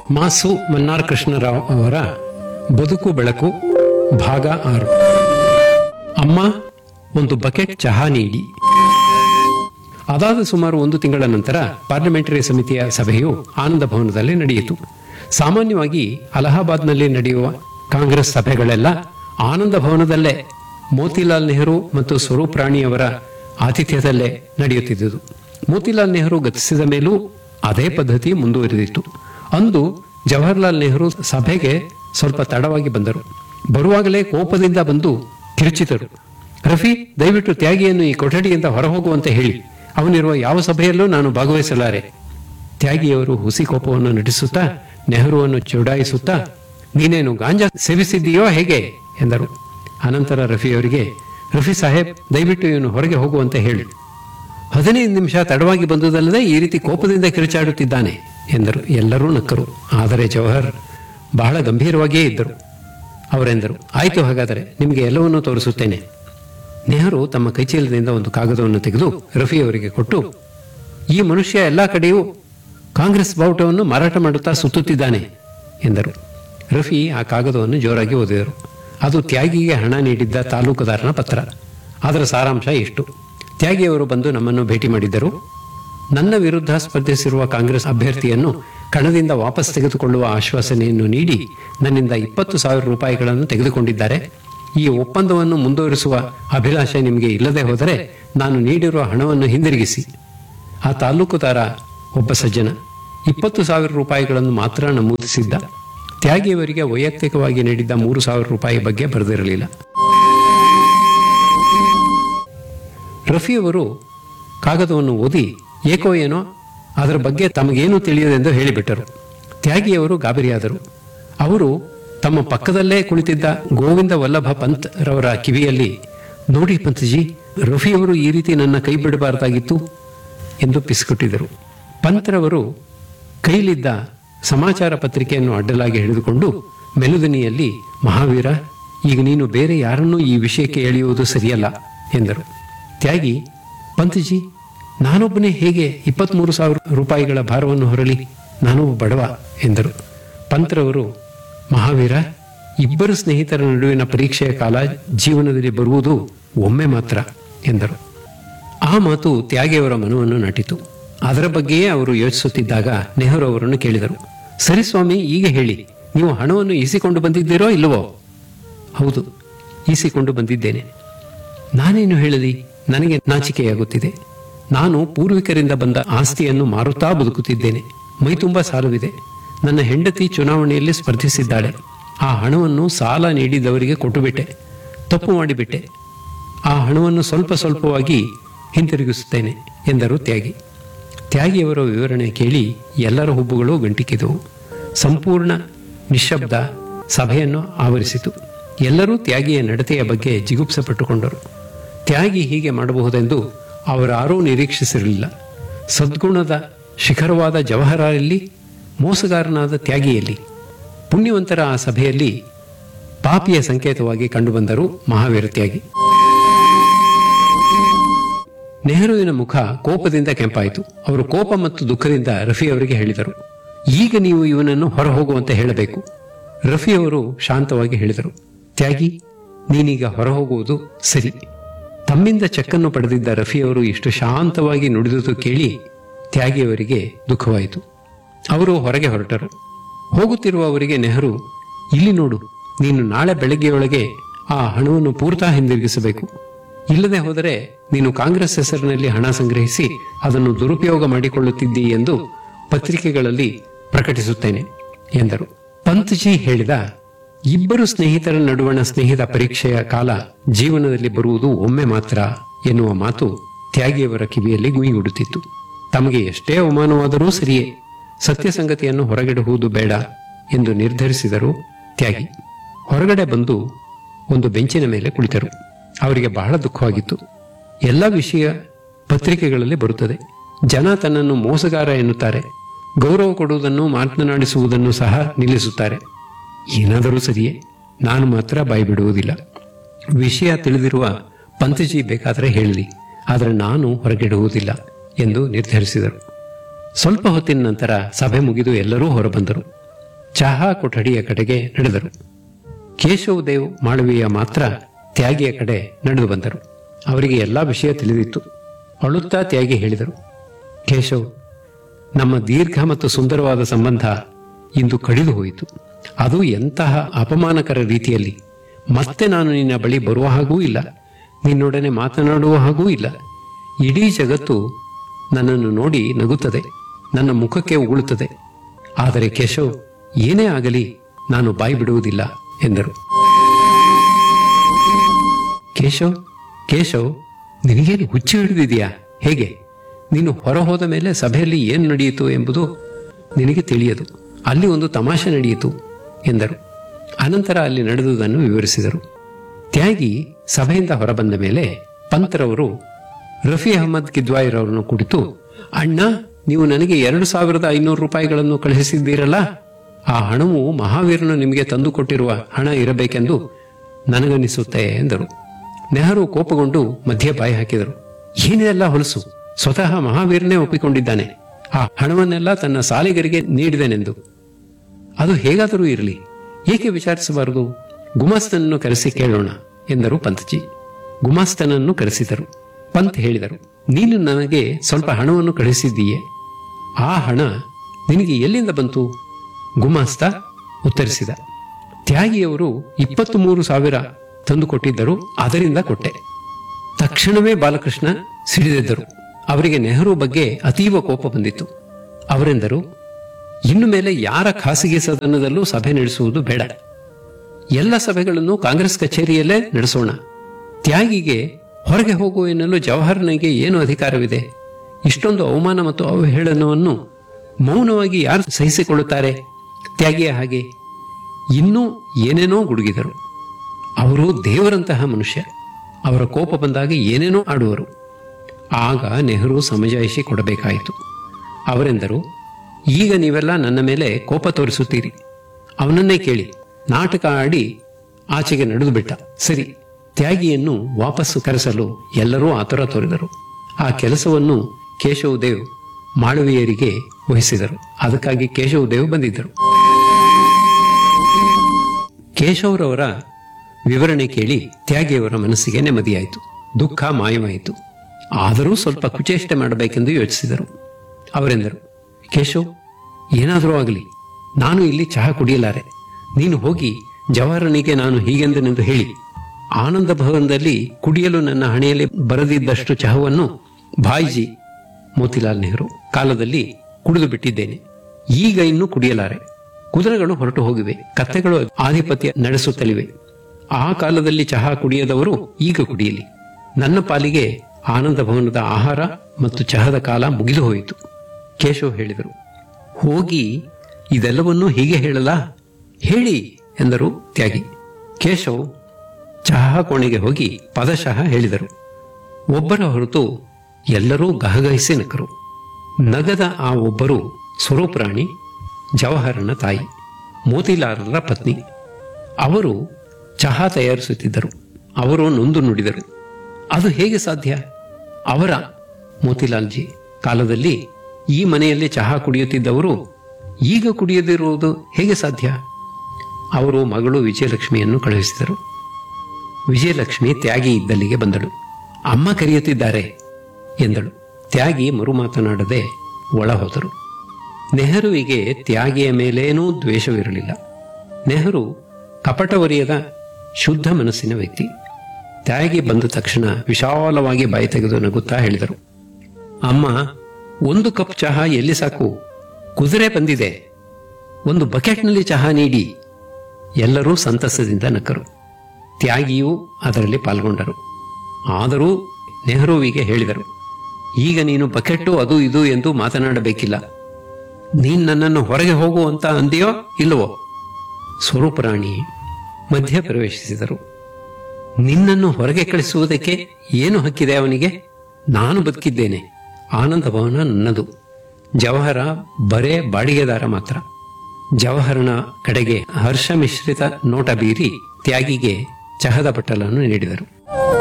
ಮಾಸು ಮನ್ನಾರ್ ಕೃಷ್ಣರಾವ್ ಅವರ ಬದುಕು ಬೆಳಕು ಭಾಗ ಆರು ಅಮ್ಮ ಒಂದು ಬಕೆಟ್ ಚಹಾ ನೀಡಿ ಅದಾದ ಸುಮಾರು ಒಂದು ತಿಂಗಳ ನಂತರ ಪಾರ್ಲಿಮೆಂಟರಿ ಸಮಿತಿಯ ಸಭೆಯು ಆನಂದ ಭವನದಲ್ಲಿ ನಡೆಯಿತು ಸಾಮಾನ್ಯವಾಗಿ ಅಲಹಾಬಾದ್ನಲ್ಲಿ ನಡೆಯುವ ಕಾಂಗ್ರೆಸ್ ಸಭೆಗಳೆಲ್ಲ ಆನಂದ ಭವನದಲ್ಲೇ ಮೋತಿಲಾಲ್ ನೆಹರು ಮತ್ತು ಸ್ವರೂಪ್ ರಾಣಿಯವರ ಆತಿಥ್ಯದಲ್ಲೇ ನಡೆಯುತ್ತಿದ್ದುದು ಮೋತಿಲಾಲ್ ನೆಹರು ಗತಿಸಿದ ಮೇಲೂ ಅದೇ ಪದ್ಧತಿ ಮುಂದುವರಿದಿತ್ತು ಅಂದು ಜವಾಹರ್ಲಾಲ್ ನೆಹರು ಸಭೆಗೆ ಸ್ವಲ್ಪ ತಡವಾಗಿ ಬಂದರು ಬರುವಾಗಲೇ ಕೋಪದಿಂದ ಬಂದು ಕಿರುಚಿದರು ರಫಿ ದಯವಿಟ್ಟು ತ್ಯಾಗಿಯನ್ನು ಈ ಕೊಠಡಿಯಿಂದ ಹೊರಹೋಗುವಂತೆ ಹೇಳಿ ಅವನಿರುವ ಯಾವ ಸಭೆಯಲ್ಲೂ ನಾನು ಭಾಗವಹಿಸಲಾರೆ ತ್ಯಾಗಿಯವರು ಹುಸಿ ಕೋಪವನ್ನು ನಟಿಸುತ್ತಾ ನೆಹರುವನ್ನು ಚುಡಾಯಿಸುತ್ತಾ ನೀನೇನು ಗಾಂಜಾ ಸೇವಿಸಿದ್ದೀಯೋ ಹೇಗೆ ಎಂದರು ಅನಂತರ ರಫಿಯವರಿಗೆ ರಫಿ ಸಾಹೇಬ್ ದಯವಿಟ್ಟು ಇವನು ಹೊರಗೆ ಹೋಗುವಂತೆ ಹೇಳಿ ಹದಿನೈದು ನಿಮಿಷ ತಡವಾಗಿ ಬಂದುದಲ್ಲದೆ ಈ ರೀತಿ ಕೋಪದಿಂದ ಕಿರುಚಾಡುತ್ತಿದ್ದಾನೆ ಎಂದರು ಎಲ್ಲರೂ ನಕ್ಕರು ಆದರೆ ಜವಹರ್ ಬಹಳ ಗಂಭೀರವಾಗಿಯೇ ಇದ್ದರು ಅವರೆಂದರು ಆಯ್ತು ಹಾಗಾದರೆ ನಿಮಗೆ ಎಲ್ಲವನ್ನೂ ತೋರಿಸುತ್ತೇನೆ ನೆಹರು ತಮ್ಮ ಕೈಚೀಲದಿಂದ ಒಂದು ಕಾಗದವನ್ನು ತೆಗೆದು ರಫಿಯವರಿಗೆ ಕೊಟ್ಟು ಈ ಮನುಷ್ಯ ಎಲ್ಲಾ ಕಡೆಯೂ ಕಾಂಗ್ರೆಸ್ ಬಾವುಟವನ್ನು ಮಾರಾಟ ಮಾಡುತ್ತಾ ಸುತ್ತುತ್ತಿದ್ದಾನೆ ಎಂದರು ರಫಿ ಆ ಕಾಗದವನ್ನು ಜೋರಾಗಿ ಓದಿದರು ಅದು ತ್ಯಾಗಿಗೆ ಹಣ ನೀಡಿದ್ದ ತಾಲೂಕುದಾರನ ಪತ್ರ ಅದರ ಸಾರಾಂಶ ಇಷ್ಟು ತ್ಯಾಗಿಯವರು ಬಂದು ನಮ್ಮನ್ನು ಭೇಟಿ ಮಾಡಿದ್ದರು ನನ್ನ ವಿರುದ್ಧ ಸ್ಪರ್ಧಿಸಿರುವ ಕಾಂಗ್ರೆಸ್ ಅಭ್ಯರ್ಥಿಯನ್ನು ಕಣದಿಂದ ವಾಪಸ್ ತೆಗೆದುಕೊಳ್ಳುವ ಆಶ್ವಾಸನೆಯನ್ನು ನೀಡಿ ನನ್ನಿಂದ ಇಪ್ಪತ್ತು ಸಾವಿರ ರೂಪಾಯಿಗಳನ್ನು ತೆಗೆದುಕೊಂಡಿದ್ದಾರೆ ಈ ಒಪ್ಪಂದವನ್ನು ಮುಂದುವರಿಸುವ ಅಭಿಲಾಷೆ ನಿಮಗೆ ಇಲ್ಲದೆ ಹೋದರೆ ನಾನು ನೀಡಿರುವ ಹಣವನ್ನು ಹಿಂದಿರುಗಿಸಿ ಆ ತಾಲೂಕುದಾರ ಒಬ್ಬ ಸಜ್ಜನ ಇಪ್ಪತ್ತು ಸಾವಿರ ರೂಪಾಯಿಗಳನ್ನು ಮಾತ್ರ ನಮೂದಿಸಿದ್ದ ತ್ಯಾಗಿಯವರಿಗೆ ವೈಯಕ್ತಿಕವಾಗಿ ನೀಡಿದ್ದ ಮೂರು ಸಾವಿರ ರೂಪಾಯಿ ಬಗ್ಗೆ ಬರೆದಿರಲಿಲ್ಲ ರಫಿಯವರು ಕಾಗದವನ್ನು ಓದಿ ಏಕೋ ಏನೋ ಅದರ ಬಗ್ಗೆ ತಮಗೇನು ತಿಳಿಯದೆಂದು ಹೇಳಿಬಿಟ್ಟರು ತ್ಯಾಗಿಯವರು ಗಾಬರಿಯಾದರು ಅವರು ತಮ್ಮ ಪಕ್ಕದಲ್ಲೇ ಕುಳಿತಿದ್ದ ಗೋವಿಂದ ವಲ್ಲಭ ಪಂತ್ ರವರ ಕಿವಿಯಲ್ಲಿ ನೋಡಿ ಪಂತ್ಜಿ ರಫಿಯವರು ಈ ರೀತಿ ನನ್ನ ಕೈ ಬಿಡಬಾರದಾಗಿತ್ತು ಎಂದು ಪಿಸ್ಕೊಟ್ಟಿದ್ದರು ಪಂತ್ರವರು ಕೈಲಿದ್ದ ಸಮಾಚಾರ ಪತ್ರಿಕೆಯನ್ನು ಅಡ್ಡಲಾಗಿ ಹಿಡಿದುಕೊಂಡು ಮೆಲುದನಿಯಲ್ಲಿ ಮಹಾವೀರ ಈಗ ನೀನು ಬೇರೆ ಯಾರನ್ನೂ ಈ ವಿಷಯಕ್ಕೆ ಎಳೆಯುವುದು ಸರಿಯಲ್ಲ ಎಂದರು ತ್ಯಾಗಿ ಪಂತಜಿ ನಾನೊಬ್ಬನೇ ಹೇಗೆ ಇಪ್ಪತ್ಮೂರು ಸಾವಿರ ರೂಪಾಯಿಗಳ ಭಾರವನ್ನು ಹೊರಲಿ ನಾನು ಬಡವ ಎಂದರು ಪಂತ್ರವರು ಮಹಾವೀರ ಇಬ್ಬರು ಸ್ನೇಹಿತರ ನಡುವಿನ ಪರೀಕ್ಷೆಯ ಕಾಲ ಜೀವನದಲ್ಲಿ ಬರುವುದು ಒಮ್ಮೆ ಮಾತ್ರ ಎಂದರು ಆ ಮಾತು ತ್ಯಾಗಿಯವರ ಮನವನ್ನು ನಾಟಿತು ಅದರ ಬಗ್ಗೆಯೇ ಅವರು ಯೋಚಿಸುತ್ತಿದ್ದಾಗ ನೆಹರು ಅವರನ್ನು ಕೇಳಿದರು ಸರಿ ಸ್ವಾಮಿ ಈಗ ಹೇಳಿ ನೀವು ಹಣವನ್ನು ಈಸಿಕೊಂಡು ಬಂದಿದ್ದೀರೋ ಇಲ್ಲವೋ ಹೌದು ಈಸಿಕೊಂಡು ಬಂದಿದ್ದೇನೆ ನಾನೇನು ಹೇಳಲಿ ನನಗೆ ನಾಚಿಕೆಯಾಗುತ್ತಿದೆ ನಾನು ಪೂರ್ವಿಕರಿಂದ ಬಂದ ಆಸ್ತಿಯನ್ನು ಮಾರುತ್ತಾ ಬದುಕುತ್ತಿದ್ದೇನೆ ಮೈತುಂಬಾ ಸಾಲವಿದೆ ನನ್ನ ಹೆಂಡತಿ ಚುನಾವಣೆಯಲ್ಲಿ ಸ್ಪರ್ಧಿಸಿದ್ದಾಳೆ ಆ ಹಣವನ್ನು ಸಾಲ ನೀಡಿದವರಿಗೆ ಕೊಟ್ಟುಬಿಟ್ಟೆ ತಪ್ಪು ಮಾಡಿಬಿಟ್ಟೆ ಆ ಹಣವನ್ನು ಸ್ವಲ್ಪ ಸ್ವಲ್ಪವಾಗಿ ಹಿಂತಿರುಗಿಸುತ್ತೇನೆ ಎಂದರು ತ್ಯಾಗಿ ತ್ಯಾಗಿಯವರ ವಿವರಣೆ ಕೇಳಿ ಎಲ್ಲರ ಹುಬ್ಬುಗಳು ಗಂಟಿಕಿದವು ಸಂಪೂರ್ಣ ನಿಶ್ಶಬ್ದ ಸಭೆಯನ್ನು ಆವರಿಸಿತು ಎಲ್ಲರೂ ತ್ಯಾಗಿಯ ನಡತೆಯ ಬಗ್ಗೆ ಜಿಗುಪ್ಸೆಪಟ್ಟುಕೊಂಡರು ತ್ಯಾಗಿ ಹೀಗೆ ಮಾಡಬಹುದೆಂದು ಅವರಾರೂ ನಿರೀಕ್ಷಿಸಿರಲಿಲ್ಲ ಸದ್ಗುಣದ ಶಿಖರವಾದ ಜವಹರಲ್ಲಿ ಮೋಸಗಾರನಾದ ತ್ಯಾಗಿಯಲ್ಲಿ ಪುಣ್ಯವಂತರ ಆ ಸಭೆಯಲ್ಲಿ ಪಾಪಿಯ ಸಂಕೇತವಾಗಿ ಕಂಡುಬಂದರು ಮಹಾವೀರ ತ್ಯಾಗಿ ನೆಹರುವಿನ ಮುಖ ಕೋಪದಿಂದ ಕೆಂಪಾಯಿತು ಅವರು ಕೋಪ ಮತ್ತು ದುಃಖದಿಂದ ರಫಿಯವರಿಗೆ ಹೇಳಿದರು ಈಗ ನೀವು ಇವನನ್ನು ಹೊರಹೋಗುವಂತೆ ಹೇಳಬೇಕು ರಫಿಯವರು ಶಾಂತವಾಗಿ ಹೇಳಿದರು ತ್ಯಾಗಿ ನೀನೀಗ ಹೊರಹೋಗುವುದು ಸರಿ ತಮ್ಮಿಂದ ಚೆಕ್ಕನ್ನು ಪಡೆದಿದ್ದ ರಫಿಯವರು ಇಷ್ಟು ಶಾಂತವಾಗಿ ನುಡಿದುದು ಕೇಳಿ ತ್ಯಾಗಿಯವರಿಗೆ ದುಃಖವಾಯಿತು ಅವರು ಹೊರಗೆ ಹೊರಟರು ಹೋಗುತ್ತಿರುವ ಅವರಿಗೆ ನೆಹರು ಇಲ್ಲಿ ನೋಡು ನೀನು ನಾಳೆ ಬೆಳಗ್ಗೆಯೊಳಗೆ ಆ ಹಣವನ್ನು ಪೂರ್ತ ಹಿಂದಿರುಗಿಸಬೇಕು ಇಲ್ಲದೆ ಹೋದರೆ ನೀನು ಕಾಂಗ್ರೆಸ್ ಹೆಸರಿನಲ್ಲಿ ಹಣ ಸಂಗ್ರಹಿಸಿ ಅದನ್ನು ದುರುಪಯೋಗ ಮಾಡಿಕೊಳ್ಳುತ್ತಿದ್ದಿ ಎಂದು ಪತ್ರಿಕೆಗಳಲ್ಲಿ ಪ್ರಕಟಿಸುತ್ತೇನೆ ಎಂದರು ಪಂತ್ಜಿ ಹೇಳಿದ ಇಬ್ಬರು ಸ್ನೇಹಿತರ ನಡುವಣ ಸ್ನೇಹಿತ ಪರೀಕ್ಷೆಯ ಕಾಲ ಜೀವನದಲ್ಲಿ ಬರುವುದು ಒಮ್ಮೆ ಮಾತ್ರ ಎನ್ನುವ ಮಾತು ತ್ಯಾಗಿಯವರ ಕಿವಿಯಲ್ಲಿ ಗುಯಿಗುಡುತ್ತಿತ್ತು ತಮಗೆ ಎಷ್ಟೇ ಅವಮಾನವಾದರೂ ಸರಿಯೇ ಸತ್ಯ ಸಂಗತಿಯನ್ನು ಹೊರಗಿಡುವುದು ಬೇಡ ಎಂದು ನಿರ್ಧರಿಸಿದರು ತ್ಯಾಗಿ ಹೊರಗಡೆ ಬಂದು ಒಂದು ಬೆಂಚಿನ ಮೇಲೆ ಕುಳಿತರು ಅವರಿಗೆ ಬಹಳ ದುಃಖವಾಗಿತ್ತು ಎಲ್ಲ ವಿಷಯ ಪತ್ರಿಕೆಗಳಲ್ಲಿ ಬರುತ್ತದೆ ಜನ ತನ್ನನ್ನು ಮೋಸಗಾರ ಎನ್ನುತ್ತಾರೆ ಗೌರವ ಕೊಡುವುದನ್ನು ಮಾತನಾಡಿಸುವುದನ್ನು ಸಹ ನಿಲ್ಲಿಸುತ್ತಾರೆ ಏನಾದರೂ ಸರಿಯೇ ನಾನು ಮಾತ್ರ ಬಾಯಿ ಬಿಡುವುದಿಲ್ಲ ವಿಷಯ ತಿಳಿದಿರುವ ಪಂತಜಿ ಬೇಕಾದರೆ ಹೇಳಲಿ ಆದರೆ ನಾನು ಹೊರಗಿಡುವುದಿಲ್ಲ ಎಂದು ನಿರ್ಧರಿಸಿದರು ಸ್ವಲ್ಪ ಹೊತ್ತಿನ ನಂತರ ಸಭೆ ಮುಗಿದು ಎಲ್ಲರೂ ಹೊರಬಂದರು ಚಹಾ ಕೊಠಡಿಯ ಕಡೆಗೆ ನಡೆದರು ಕೇಶವ್ ದೇವ್ ಮಾಳವಿಯ ಮಾತ್ರ ತ್ಯಾಗಿಯ ಕಡೆ ನಡೆದು ಬಂದರು ಅವರಿಗೆ ಎಲ್ಲಾ ವಿಷಯ ತಿಳಿದಿತ್ತು ಅಳುತ್ತಾ ತ್ಯಾಗಿ ಹೇಳಿದರು ಕೇಶವ್ ನಮ್ಮ ದೀರ್ಘ ಮತ್ತು ಸುಂದರವಾದ ಸಂಬಂಧ ಇಂದು ಕಡಿದು ಹೋಯಿತು ಅದು ಎಂತಹ ಅಪಮಾನಕರ ರೀತಿಯಲ್ಲಿ ಮತ್ತೆ ನಾನು ನಿನ್ನ ಬಳಿ ಬರುವ ಹಾಗೂ ಇಲ್ಲ ನಿನ್ನೊಡನೆ ಮಾತನಾಡುವ ಹಾಗೂ ಇಲ್ಲ ಇಡೀ ಜಗತ್ತು ನನ್ನನ್ನು ನೋಡಿ ನಗುತ್ತದೆ ನನ್ನ ಮುಖಕ್ಕೆ ಉಗುಳುತ್ತದೆ ಆದರೆ ಕೇಶವ್ ಏನೇ ಆಗಲಿ ನಾನು ಬಾಯಿ ಬಿಡುವುದಿಲ್ಲ ಎಂದರು ಕೇಶವ್ ಕೇಶವ್ ನಿನಗೇನು ಹುಚ್ಚು ಹಿಡಿದಿದೆಯಾ ಹೇಗೆ ನೀನು ಹೊರ ಹೋದ ಮೇಲೆ ಸಭೆಯಲ್ಲಿ ಏನು ನಡೆಯಿತು ಎಂಬುದು ನಿನಗೆ ತಿಳಿಯದು ಅಲ್ಲಿ ಒಂದು ತಮಾಷೆ ನಡೆಯಿತು ಎಂದರು ಅನಂತರ ಅಲ್ಲಿ ನಡೆದುದನ್ನು ವಿವರಿಸಿದರು ತ್ಯಾಗಿ ಸಭೆಯಿಂದ ಹೊರಬಂದ ಮೇಲೆ ಪಂತ್ರವರು ರಫಿ ಅಹಮದ್ ಕಿದ್ವಾಯಿರವರನ್ನು ಕುರಿತು ಅಣ್ಣ ನೀವು ನನಗೆ ಎರಡು ಸಾವಿರದ ಐನೂರು ರೂಪಾಯಿಗಳನ್ನು ಕಳುಹಿಸಿದ್ದೀರಲ್ಲ ಆ ಹಣವು ಮಹಾವೀರನು ನಿಮಗೆ ತಂದು ಕೊಟ್ಟಿರುವ ಹಣ ಇರಬೇಕೆಂದು ನನಗನ್ನಿಸುತ್ತೆ ಎಂದರು ನೆಹರು ಕೋಪಗೊಂಡು ಮಧ್ಯೆ ಬಾಯಿ ಹಾಕಿದರು ಏನೆಲ್ಲ ಹೊಲಸು ಸ್ವತಃ ಮಹಾವೀರನೇ ಒಪ್ಪಿಕೊಂಡಿದ್ದಾನೆ ಆ ಹಣವನ್ನೆಲ್ಲ ತನ್ನ ಸಾಲಿಗರಿಗೆ ನೀಡಿದನೆಂದು ಅದು ಹೇಗಾದರೂ ಇರಲಿ ಏಕೆ ವಿಚಾರಿಸಬಾರದು ಗುಮಾಸ್ತನನ್ನು ಕರೆಸಿ ಕೇಳೋಣ ಎಂದರು ಪಂತ್ಜಿ ಗುಮಾಸ್ತನನ್ನು ಕರೆಸಿದರು ಪಂತ್ ಹೇಳಿದರು ನೀನು ನನಗೆ ಸ್ವಲ್ಪ ಹಣವನ್ನು ಕಳಿಸಿದ್ದೀಯೆ ಆ ಹಣ ನಿನಗೆ ಎಲ್ಲಿಂದ ಬಂತು ಗುಮಾಸ್ತ ಉತ್ತರಿಸಿದ ತ್ಯಾಗಿಯವರು ಇಪ್ಪತ್ತು ಮೂರು ಸಾವಿರ ತಂದು ಕೊಟ್ಟಿದ್ದರು ಅದರಿಂದ ಕೊಟ್ಟೆ ತಕ್ಷಣವೇ ಬಾಲಕೃಷ್ಣ ಸಿಡಿದೆದ್ದರು ಅವರಿಗೆ ನೆಹರು ಬಗ್ಗೆ ಅತೀವ ಕೋಪ ಬಂದಿತ್ತು ಅವರೆಂದರು ಇನ್ನು ಮೇಲೆ ಯಾರ ಖಾಸಗಿ ಸದನದಲ್ಲೂ ಸಭೆ ನಡೆಸುವುದು ಬೇಡ ಎಲ್ಲ ಸಭೆಗಳನ್ನು ಕಾಂಗ್ರೆಸ್ ಕಚೇರಿಯಲ್ಲೇ ನಡೆಸೋಣ ತ್ಯಾಗಿಗೆ ಹೊರಗೆ ಹೋಗು ಎನ್ನಲು ಜವಾಹರ್ನಿಗೆ ಏನು ಅಧಿಕಾರವಿದೆ ಇಷ್ಟೊಂದು ಅವಮಾನ ಮತ್ತು ಅವಹೇಳನವನ್ನು ಮೌನವಾಗಿ ಯಾರು ಸಹಿಸಿಕೊಳ್ಳುತ್ತಾರೆ ತ್ಯಾಗಿಯ ಹಾಗೆ ಇನ್ನೂ ಏನೇನೋ ಗುಡುಗಿದರು ಅವರು ದೇವರಂತಹ ಮನುಷ್ಯ ಅವರ ಕೋಪ ಬಂದಾಗ ಏನೇನೋ ಆಡುವರು ಆಗ ನೆಹರು ಸಮಜಾಯಿಷಿ ಕೊಡಬೇಕಾಯಿತು ಅವರೆಂದರು ಈಗ ನೀವೆಲ್ಲ ನನ್ನ ಮೇಲೆ ಕೋಪ ತೋರಿಸುತ್ತೀರಿ ಅವನನ್ನೇ ಕೇಳಿ ನಾಟಕ ಆಡಿ ಆಚೆಗೆ ನಡೆದು ಬಿಟ್ಟ ಸರಿ ತ್ಯಾಗಿಯನ್ನು ವಾಪಸ್ಸು ಕರೆಸಲು ಎಲ್ಲರೂ ಆತುರ ತೋರಿದರು ಆ ಕೆಲಸವನ್ನು ಕೇಶವ್ ದೇವ್ ಮಾಳವೀಯರಿಗೆ ವಹಿಸಿದರು ಅದಕ್ಕಾಗಿ ಕೇಶವ್ ದೇವ್ ಬಂದಿದ್ದರು ಕೇಶವ್ರವರ ವಿವರಣೆ ಕೇಳಿ ತ್ಯಾಗಿಯವರ ಮನಸ್ಸಿಗೆ ನೆಮ್ಮದಿಯಾಯಿತು ದುಃಖ ಮಾಯವಾಯಿತು ಆದರೂ ಸ್ವಲ್ಪ ಕುಚೇಷ್ಟೆ ಮಾಡಬೇಕೆಂದು ಯೋಚಿಸಿದರು ಅವರೆಂದರು ಕೇಶವ್ ಏನಾದರೂ ಆಗಲಿ ನಾನು ಇಲ್ಲಿ ಚಹಾ ಕುಡಿಯಲಾರೆ ನೀನು ಹೋಗಿ ಜವಾಹರನಿಗೆ ನಾನು ಹೀಗೆಂದನೆಂದು ಹೇಳಿ ಆನಂದ ಭವನದಲ್ಲಿ ಕುಡಿಯಲು ನನ್ನ ಹಣೆಯಲ್ಲಿ ಬರದಿದ್ದಷ್ಟು ಚಹವನ್ನು ಭಾಯ್ಜಿ ಮೋತಿಲಾಲ್ ನೆಹರು ಕಾಲದಲ್ಲಿ ಕುಡಿದು ಬಿಟ್ಟಿದ್ದೇನೆ ಈಗ ಇನ್ನು ಕುಡಿಯಲಾರೆ ಕುದುರೆಗಳು ಹೊರಟು ಹೋಗಿವೆ ಕತ್ತೆಗಳು ಆಧಿಪತ್ಯ ನಡೆಸುತ್ತಲಿವೆ ಆ ಕಾಲದಲ್ಲಿ ಚಹಾ ಕುಡಿಯದವರು ಈಗ ಕುಡಿಯಲಿ ನನ್ನ ಪಾಲಿಗೆ ಆನಂದ ಭವನದ ಆಹಾರ ಮತ್ತು ಚಹಾದ ಕಾಲ ಮುಗಿದು ಹೋಯಿತು ಕೇಶವ್ ಹೇಳಿದರು ಹೋಗಿ ಇದೆಲ್ಲವನ್ನೂ ಹೀಗೆ ಹೇಳಲಾ ಹೇಳಿ ಎಂದರು ತ್ಯಾಗಿ ಕೇಶವ್ ಚಹಾ ಕೋಣೆಗೆ ಹೋಗಿ ಪದಶಃ ಹೇಳಿದರು ಒಬ್ಬರ ಹೊರತು ಎಲ್ಲರೂ ಗಹಗಹಿಸಿ ನಕ್ಕರು ನಗದ ಆ ಒಬ್ಬರು ಸ್ವರೂಪರಾಣಿ ಜವಾಹರನ ತಾಯಿ ಮೋತಿಲಾಲರ ಪತ್ನಿ ಅವರು ಚಹಾ ತಯಾರಿಸುತ್ತಿದ್ದರು ಅವರು ನೊಂದು ನುಡಿದರು ಅದು ಹೇಗೆ ಸಾಧ್ಯ ಅವರ ಮೋತಿಲಾಲ್ಜಿ ಕಾಲದಲ್ಲಿ ಈ ಮನೆಯಲ್ಲಿ ಚಹಾ ಕುಡಿಯುತ್ತಿದ್ದವರು ಈಗ ಕುಡಿಯದಿರುವುದು ಹೇಗೆ ಸಾಧ್ಯ ಅವರು ಮಗಳು ವಿಜಯಲಕ್ಷ್ಮಿಯನ್ನು ಕಳುಹಿಸಿದರು ವಿಜಯಲಕ್ಷ್ಮಿ ತ್ಯಾಗಿ ಇದ್ದಲ್ಲಿಗೆ ಬಂದಳು ಅಮ್ಮ ಕರೆಯುತ್ತಿದ್ದಾರೆ ಎಂದಳು ತ್ಯಾಗಿ ಮರು ಮಾತನಾಡದೆ ಒಳ ಹೋದರು ನೆಹರುವಿಗೆ ತ್ಯಾಗಿಯ ಮೇಲೇನೂ ದ್ವೇಷವಿರಲಿಲ್ಲ ನೆಹರು ಕಪಟವರಿಯದ ಶುದ್ಧ ಮನಸ್ಸಿನ ವ್ಯಕ್ತಿ ತ್ಯಾಗಿ ಬಂದ ತಕ್ಷಣ ವಿಶಾಲವಾಗಿ ಬಾಯಿ ತೆಗೆದು ನಗುತ್ತಾ ಹೇಳಿದರು ಅಮ್ಮ ಒಂದು ಕಪ್ ಚಹಾ ಎಲ್ಲಿ ಸಾಕು ಕುದುರೆ ಬಂದಿದೆ ಒಂದು ಬಕೆಟ್ನಲ್ಲಿ ಚಹಾ ನೀಡಿ ಎಲ್ಲರೂ ಸಂತಸದಿಂದ ನಕ್ಕರು ತ್ಯಾಗಿಯೂ ಅದರಲ್ಲಿ ಪಾಲ್ಗೊಂಡರು ಆದರೂ ನೆಹರುವಿಗೆ ಹೇಳಿದರು ಈಗ ನೀನು ಬಕೆಟ್ಟು ಅದು ಇದು ಎಂದು ಮಾತನಾಡಬೇಕಿಲ್ಲ ನೀನ್ ನನ್ನನ್ನು ಹೊರಗೆ ಹೋಗು ಅಂತ ಅಂದಿಯೋ ಇಲ್ಲವೋ ಸ್ವರೂಪರಾಣಿ ಮಧ್ಯ ಪ್ರವೇಶಿಸಿದರು ನಿನ್ನನ್ನು ಹೊರಗೆ ಕಳಿಸುವುದಕ್ಕೆ ಏನು ಹಕ್ಕಿದೆ ಅವನಿಗೆ ನಾನು ಬದುಕಿದ್ದೇನೆ ಆನಂದ ಭವನ ನನ್ನದು ಜವಹರ ಬರೇ ಬಾಡಿಗೆದಾರ ಮಾತ್ರ ಜವಹರನ ಕಡೆಗೆ ಹರ್ಷ ಮಿಶ್ರಿತ ನೋಟ ಬೀರಿ ತ್ಯಾಗಿಗೆ ಚಹದ ಬಟ್ಟಲನ್ನು ನೀಡಿದರು